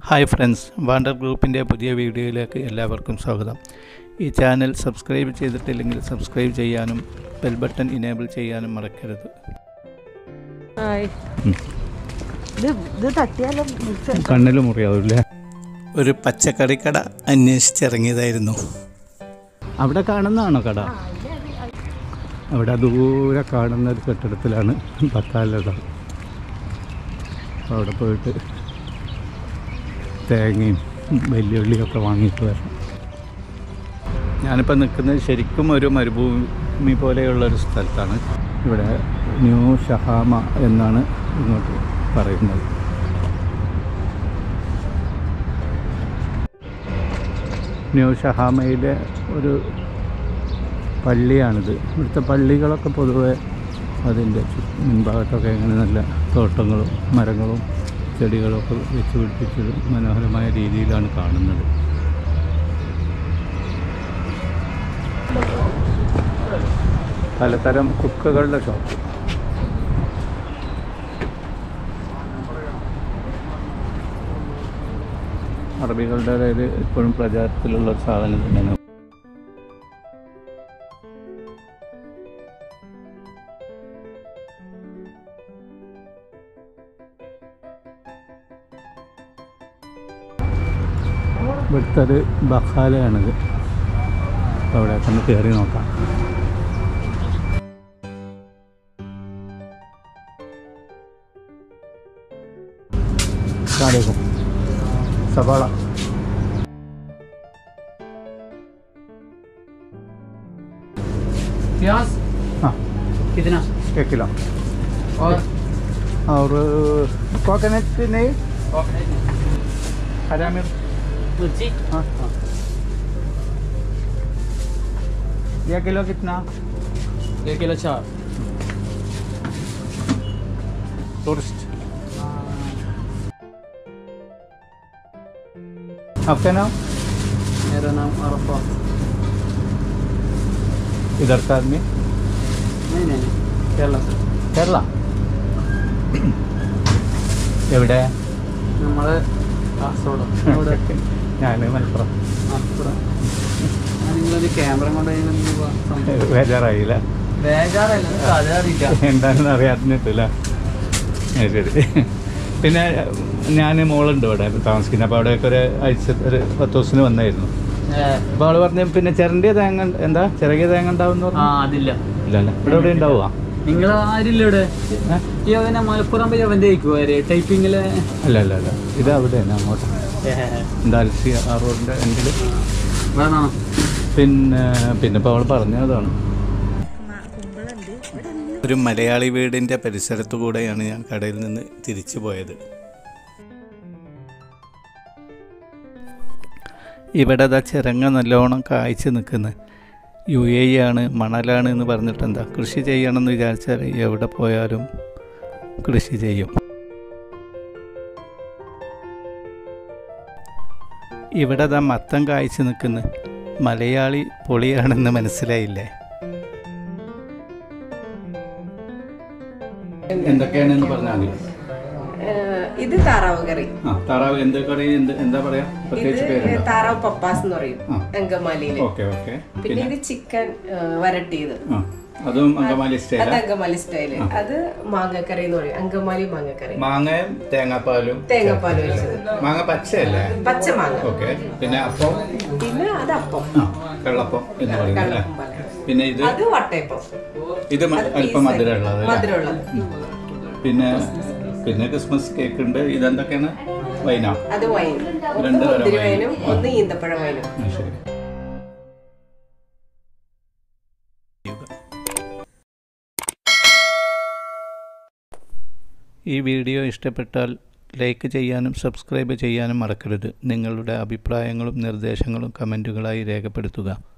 Hi friends wander ഗ്രൂപ്പിൻ്റെ പുതിയ വീഡിയോയിലേക്ക് എല്ലാവർക്കും സ്വാഗതം ഈ ചാനൽ സബ്സ്ക്രൈബ് ചെയ്തിട്ടില്ലെങ്കിൽ സബ്സ്ക്രൈബ് ചെയ്യാനും ബെൽ ബട്ടൺ ഇനേബിൾ ചെയ്യാനും മറക്കരുത് ഹായ് ഇത് ഇത് തട്ടിയാലും മിക്സ് കണ്ണിൽ മുറിയാവില്ലേ ഒരു പച്ചക്കറി കട അന്വേഷിച്ചിറങ്ങിയതായിരുന്നു അവിടെ കാണുന്നതാണോ കട അവിടെ ദൂരെ കാണുന്ന ഒരു കെട്ടിടത്തിലാണ് ബക്കാലട അപ്പോൾ അവിടെ പോയിട്ട് തേങ്ങയും വെല്ലുവിളിയൊക്കെ വാങ്ങിയിട്ട് വരണം ഞാനിപ്പോൾ നിൽക്കുന്നത് ശരിക്കും ഒരു മരുഭൂമി പോലെയുള്ള ഒരു സ്ഥലത്താണ് ഇവിടെ ന്യൂ ഷഹാമ എന്നാണ് ഇങ്ങോട്ട് പറയുന്നത് ന്യൂ ഷഹാമയിലെ ഒരു പള്ളിയാണിത് ഇവിടുത്തെ പള്ളികളൊക്കെ പൊതുവെ അതിൻ്റെ ചു- മുൻഭാഗത്തൊക്കെ ഇങ്ങനെ നല്ല തോട്ടങ്ങളും മരങ്ങളും ചെടികളൊക്കെ വെച്ച് പിടിപ്പിച്ചത് മനോഹരമായ രീതിയിലാണ് കാണുന്നത് പലതരം കുക്കകളുടെ ഷോപ്പ് അറബികളുടെ ഇടയിൽ ഇപ്പോഴും പ്രചാരത്തിലുള്ള ഒരു സാധനം തന്നെയാണ് ഇവിടുത്തെ ഒരു ബഹാലയാണിത് അപ്പോൾ അവിടെ ഒന്ന് കയറി നോക്കാം അസ്സലാമു സവാള प्याज हाँ कितना एक किलो और और कोकोनट नहीं हरा मिर्च मिर्ची हाँ हाँ ये किलो कितना एक किलो चार टूरिस्ट आपका नाम मेरा नाम अरफात इधर का आदमी नहीं नहीं नहीं केरला से കേരള എവിടെ നമ്മൾ കാസർഗോഡ് ഇവിടെ ഞാൻ മലപ്പുറം അപ്പുറം ഞാൻ നിങ്ങളൊരു ക്യാമറ കൊണ്ട് സംസാരിക്കും ബേജാറായില്ല ബേജാറല്ല കഥ അറിയില്ല എന്താണെന്ന് അറിയാത്തില്ല ശരി പിന്നെ ഞാൻ മോളുണ്ട് ഇവിടെ താമസിക്കുന്നത് അപ്പോൾ അവിടെയൊക്കെ ഒരു ആഴ്ച ഒരു പത്ത് ദിവസത്തിന് വന്നായിരുന്നു അപ്പോൾ അവൾ പറഞ്ഞു പിന്നെ ചിരണ്ടിയ തേങ്ങ എന്താ ചിറകിയ തേങ്ങ ഉണ്ടാവും ആ അതില്ല ഇല്ല അല്ല ഇവിടെ ഇവിടെ ഉണ്ടാവുക നിങ്ങൾ ആരില്ല ഇവിടെ ഈ അവനെ മലപ്പുറം പോയി അവൻ്റെ ആയിരിക്കും ടൈപ്പിങ്ങില് അല്ല അല്ല അല്ല ഇത് അവിടെയാണ് അങ്ങോട്ട് ദാൽസി ആ റോഡിൻ്റെ എൻഡിൽ വേണോ പിന്നെ പിന്നെ ഇപ്പോൾ അവൾ പറഞ്ഞതാണ് ഒരു മലയാളി വീടിൻ്റെ പരിസരത്തു കൂടെയാണ് ഞാൻ കടയിൽ നിന്ന് തിരിച്ചു പോയത് ഇവിടെ ദാ ചിരങ്ങ നല്ലോണം കായ്ച്ചു നിൽക്കുന്നത് യു എ ആണ് മണലാണ് എന്ന് പറഞ്ഞിട്ട് എന്താ കൃഷി ചെയ്യണമെന്ന് വിചാരിച്ചാൽ എവിടെ പോയാലും കൃഷി ചെയ്യും ഇവിടെ ദാ മത്തം കായ്ച്ചു നിൽക്കുന്നു മലയാളി പൊളിയാണെന്ന് മനസ്സിലായില്ലേ എന്തൊക്കെയാണെന്ന് പറഞ്ഞാൽ മതി ഏഹ് ഇത് താറാവ് കറി ആ താറാവ് എന്ത് കറി എന്ത് എന്താ പറയാ ഇത് പ്രത്യേകിച്ച് പേരുണ്ടോ താറാവ് പപ്പാസ് എന്ന് പറയും ആ. അങ്കമാലിയില് ഓക്കെ ഓക്കെ പിന്നെ ഇത് ചിക്കൻ ഏഹ് വരട്ടിയത് ആ അതും അങ്കമാലി അത് സ്റ്റൈല അങ്കമാലി സ്റ്റൈല് അത് മാങ്ങക്കറി എന്ന് പറയും അങ്കമാലി മാങ്ങക്കറി മാങ്ങയും തേങ്ങാപ്പാലും തേങ്ങാപ്പാൽ വെച്ചത് മാങ്ങ പച്ചയല്ലേ പച്ച മാങ്ങ ഓക്കെ പിന്നെ അപ്പം പിന്നെ അത് അപ്പം ആ വെള്ളപ്പം എന്ന് പറയുന്നത് അല്ലേ കള്ളപ്പം പോലെ. പിന്നെ ഇത് അത് വട്ടയപ്പം ഇത് മ- അത് അല്പം piece മധുരമുള്ളത് അല്ലേ? മധുരമുള്ളത് പിന്നെ പിന്നെ ക്രിസ്മസ് കേക്ക് ഉണ്ട് ഇതെന്തൊക്കെയാണ് വൈന അത് വൈൻ ഒന്ന് രണ്ട് തരം മുന്തിരി വൈൻ. വൈനും ഒന്ന് ഈന്തപ്പഴ വൈനും ആ, ശരി ഈ വീഡിയോ ഇഷ്ടപ്പെട്ടാൽ ലൈക്ക് ചെയ്യാനും സബ്സ്ക്രൈബ് ചെയ്യാനും മറക്കരുത് നിങ്ങളുടെ അഭിപ്രായങ്ങളും നിർദ്ദേശങ്ങളും കമൻറ്റുകളായി രേഖപ്പെടുത്തുക